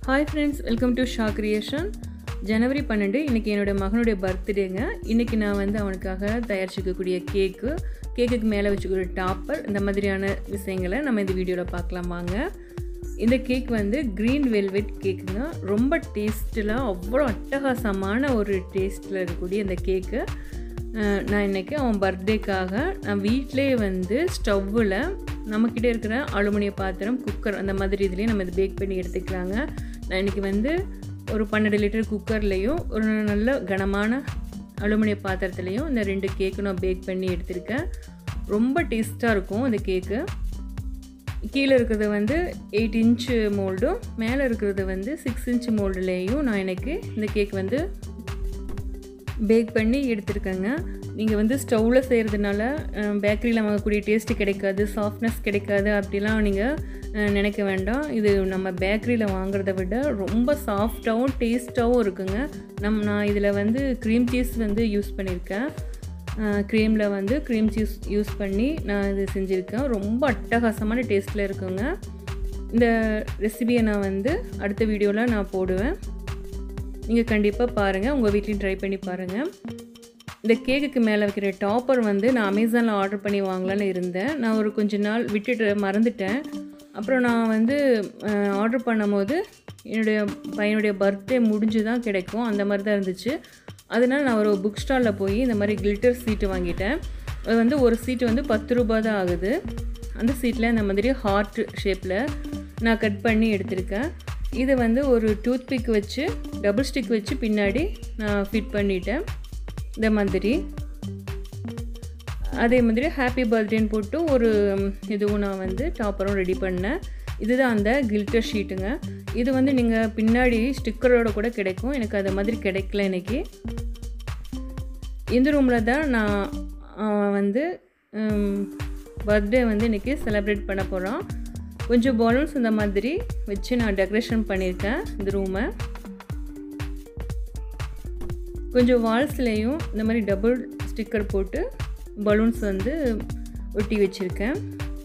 hi friends welcome to Sha creation ஜனவரி பன்னெண்டு இன்றைக்கி என்னோட மகனுடைய பர்த்டேங்க இன்றைக்கி நான் வந்து அவனுக்காக தயாரிச்சிக்கக்கூடிய கேக்கு கேக்குக்கு மேலே வச்சுக்கூடிய டாப்பர் இந்த மாதிரியான விஷயங்களை நம்ம இந்த வீடியோவில் பார்க்கலாம் வாங்க இந்த கேக் வந்து க்ரீன் வெல்வெட் கேக்குங்க ரொம்ப டேஸ்ட்டில் அவ்வளோ அட்டகாசமான ஒரு டேஸ்ட்டில் இருக்கக்கூடிய இந்த கேக்கு அஹ் நான் இன்றைக்கி அவன் பர்த்டேக்காக நான் வீட்டிலே வந்து ஸ்டவ்வில் நம்மக்கிட்ட இருக்கிற அலுமினிய பாத்திரம் குக்கர் அந்த மாதிரி இதுலேயும் நம்ம இது பேக் பண்ணி எடுத்துக்கலாங்க நான் இன்றைக்கி வந்து ஒரு பன்னெண்டு லிட்டர் குக்கர்லேயும் ஒரு நல்ல கனமான அலுமினிய பாத்திரத்துலேயும் இந்த ரெண்டு கேக்கும் நான் பேக் பண்ணி எடுத்திருக்கேன் ரொம்ப டேஸ்ட்டாக இருக்கும் இந்த கேக்கு கீழே இருக்கிறது வந்து எயிட் இன்ச்சு மோல்டும் மேலே இருக்கிறது வந்து சிக்ஸ் இன்ச் மோல்டுலேயும் நான் எனக்கு இந்த கேக் வந்து பேக் பண்ணி எடுத்துருக்கேங்க நீங்கள் வந்து ஸ்டவ்வில் செய்கிறதுனால பேக்கரியில் வாங்கக்கூடிய டேஸ்ட்டு கிடைக்காது சாஃப்ட்னஸ் கிடைக்காது அப்படிலாம் நீங்கள் நினைக்க வேண்டாம் இது நம்ம பேக்கரியில் வாங்குறத விட ரொம்ப சாஃப்டாகவும் டேஸ்ட்டாகவும் இருக்குங்க நம் நான் இதில் வந்து க்ரீம் சீஸ் வந்து யூஸ் பண்ணியிருக்கேன் க்ரீமில் வந்து க்ரீம் சீஸ் யூஸ் பண்ணி நான் இது செஞ்சுருக்கேன் ரொம்ப அட்டகாசமான டேஸ்ட்டில் இருக்குங்க இந்த ரெசிபியை நான் வந்து அடுத்த வீடியோவில் நான் போடுவேன் நீங்கள் கண்டிப்பாக பாருங்கள் உங்கள் வீட்லேயும் ட்ரை பண்ணி பாருங்கள் இந்த கேக்குக்கு மேலே வைக்கிற டாப்பர் வந்து நான் அமேசானில் ஆர்டர் பண்ணி வாங்கலான்னு இருந்தேன் நான் ஒரு கொஞ்ச நாள் விட்டுட்டு மறந்துட்டேன் அப்புறம் நான் வந்து ஆர்டர் பண்ணும்போது என்னுடைய பையனுடைய பர்த்டே முடிஞ்சு தான் கிடைக்கும் அந்த மாதிரி தான் இருந்துச்சு அதனால் நான் ஒரு புக் ஸ்டாலில் போய் இந்த மாதிரி கில்டர் சீட்டு வாங்கிட்டேன் அது வந்து ஒரு சீட்டு வந்து பத்து ரூபா தான் ஆகுது அந்த சீட்டில் இந்த மாதிரி ஹார்ட் ஷேப்பில் நான் கட் பண்ணி எடுத்திருக்கேன் இதை வந்து ஒரு டூத் பிக் வச்சு டபுள் ஸ்டிக் வச்சு பின்னாடி நான் ஃபிட் பண்ணிட்டேன் இந்த மாதிரி அதே மாதிரி ஹாப்பி பர்த்டேன்னு போட்டு ஒரு இதுவும் நான் வந்து டாப்பரும் ரெடி பண்ணேன் இதுதான் அந்த கில்டர் ஷீட்டுங்க இது வந்து நீங்கள் பின்னாடி ஸ்டிக்கரோட கூட கிடைக்கும் எனக்கு அது மாதிரி கிடைக்கல இன்னைக்கு இந்த ரூமில் தான் நான் வந்து பர்த்டே வந்து இன்றைக்கி செலிப்ரேட் பண்ண போகிறோம் கொஞ்சம் பலூன்ஸ் இந்த மாதிரி வச்சு நான் டெக்கரேஷன் பண்ணியிருக்கேன் இந்த ரூமை கொஞ்சம் வால்ஸ்லேயும் இந்த மாதிரி டபுள் ஸ்டிக்கர் போட்டு பலூன்ஸ் வந்து ஒட்டி வச்சுருக்கேன்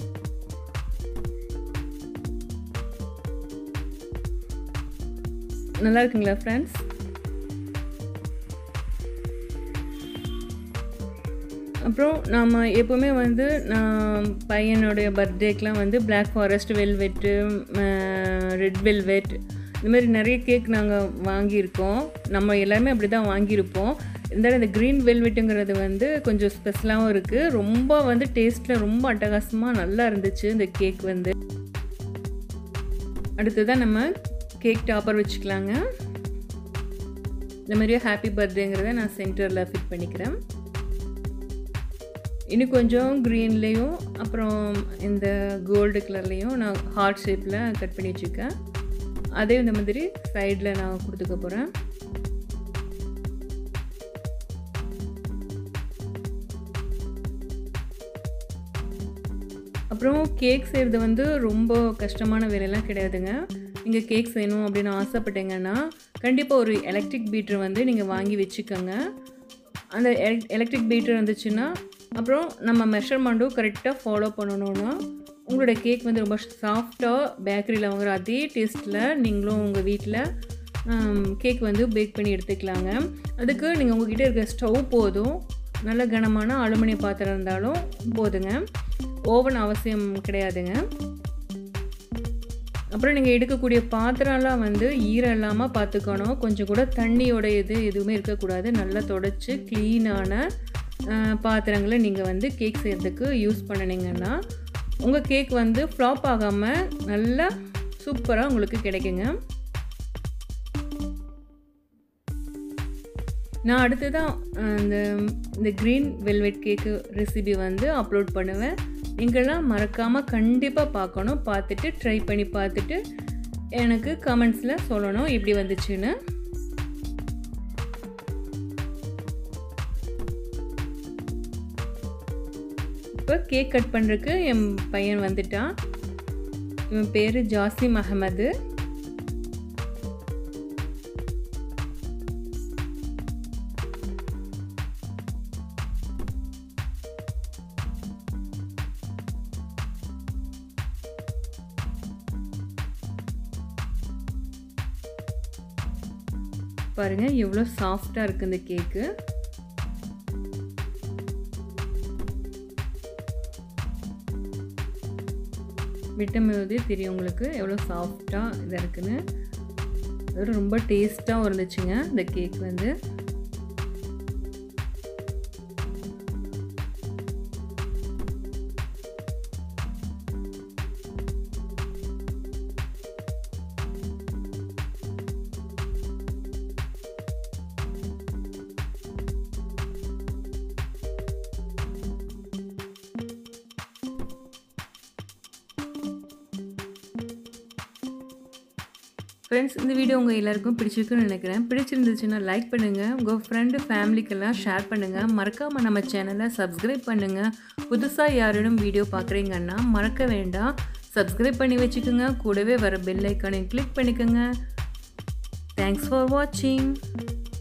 நல்லா இருக்குங்களா ஃப்ரெண்ட்ஸ் அப்புறம் நாம் எப்போவுமே வந்து நான் பையனுடைய பர்த்டேக்கெலாம் வந்து black forest velvet red velvet இந்த மாதிரி நிறைய கேக் நாங்கள் வாங்கியிருக்கோம் நம்ம எல்லாருமே அப்படி தான் வாங்கியிருப்போம் இருந்தாலும் இந்த க்ரீன் வெல்வெட்டுங்கிறது வந்து கொஞ்சம் ஸ்பெஷலாகவும் இருக்குது ரொம்ப வந்து டேஸ்ட்டில் ரொம்ப அட்டகாசமாக நல்லா இருந்துச்சு இந்த கேக் வந்து அடுத்ததான் நம்ம கேக் டாப்பர் வச்சுக்கலாங்க இந்த மாதிரியே ஹாப்பி பர்த்டேங்கிறத நான் சென்டரில் ஃபிட் பண்ணிக்கிறேன் இன்னும் கொஞ்சம் க்ரீன்லேயும் அப்புறம் இந்த கோல்டு கலர்லேயும் நான் ஹார்ட் ஷேப்பில் கட் பண்ணி வச்சுருக்கேன் அதே இந்த மாதிரி சைடில் நான் கொடுத்துக்க போகிறேன் அப்புறம் கேக் செய்கிறது வந்து ரொம்ப கஷ்டமான வேலையெல்லாம் கிடையாதுங்க நீங்கள் கேக் செய்யணும் அப்படின்னு ஆசைப்பட்டீங்கன்னா கண்டிப்பாக ஒரு எலக்ட்ரிக் பீட்டர் வந்து நீங்கள் வாங்கி வச்சுக்கோங்க அந்த எலக்ட்ரிக் பீட்டர் இருந்துச்சுன்னா அப்புறம் நம்ம மெஷர்மெண்ட்டும் கரெக்டாக ஃபாலோ பண்ணணுன்னா உங்களோட கேக் வந்து ரொம்ப சாஃப்டாக பேக்கரியில் வாங்குற அதே டேஸ்ட்டில் நீங்களும் உங்கள் வீட்டில் கேக் வந்து பேக் பண்ணி எடுத்துக்கலாங்க அதுக்கு நீங்கள் உங்ககிட்ட இருக்க ஸ்டவ் போதும் நல்ல கனமான அலுமினிய பாத்திரம் இருந்தாலும் போதுங்க ஓவன் அவசியம் கிடையாதுங்க அப்புறம் நீங்கள் எடுக்கக்கூடிய பாத்திரம்லாம் வந்து ஈரம் இல்லாமல் பார்த்துக்கணும் கொஞ்சம் கூட தண்ணியோட இது எதுவுமே இருக்கக்கூடாது நல்லா தொடச்சி க்ளீனான பாத்திரங்களை நீங்கள் வந்து கேக் செய்கிறதுக்கு யூஸ் பண்ணினீங்கன்னா உங்கள் கேக் வந்து ஃப்ளாப் ஆகாமல் நல்லா சூப்பராக உங்களுக்கு கிடைக்குங்க நான் அடுத்து தான் இந்த இந்த க்ரீன் வெல்வெட் கேக்கு ரெசிபி வந்து அப்லோட் பண்ணுவேன் நீங்கள்லாம் மறக்காமல் கண்டிப்பாக பார்க்கணும் பார்த்துட்டு ட்ரை பண்ணி பார்த்துட்டு எனக்கு கமெண்ட்ஸில் சொல்லணும் எப்படி வந்துச்சுன்னு இப்போ கேக் கட் பண்ணுறதுக்கு என் பையன் வந்துட்டான் இவன் பேர் ஜாசிம் அகமது பாருங்கள் எவ்வளோ சாஃப்டாக இருக்குது இந்த கேக்கு விட்டமின் தெரியும் உங்களுக்கு எவ்வளோ சாஃப்டாக இதாக இருக்குன்னு அது ரொம்ப டேஸ்ட்டாகவும் இருந்துச்சுங்க இந்த கேக் வந்து ஃப்ரெண்ட்ஸ் இந்த வீடியோ உங்கள் எல்லாருக்கும் பிடிச்சிருக்குன்னு நினைக்கிறேன் பிடிச்சிருந்துச்சுன்னா லைக் பண்ணுங்கள் உங்கள் ஃப்ரெண்டு ஃபேமிலிக்கெல்லாம் ஷேர் பண்ணுங்கள் மறக்காமல் நம்ம சேனலை சப்ஸ்கிரைப் பண்ணுங்கள் புதுசாக யாரும் வீடியோ பார்க்குறீங்கன்னா மறக்க வேண்டாம் சப்ஸ்கிரைப் பண்ணி வச்சுக்கோங்க கூடவே வர பெல் ஐக்கானையும் கிளிக் பண்ணிக்கோங்க தேங்க்ஸ் ஃபார் வாட்சிங்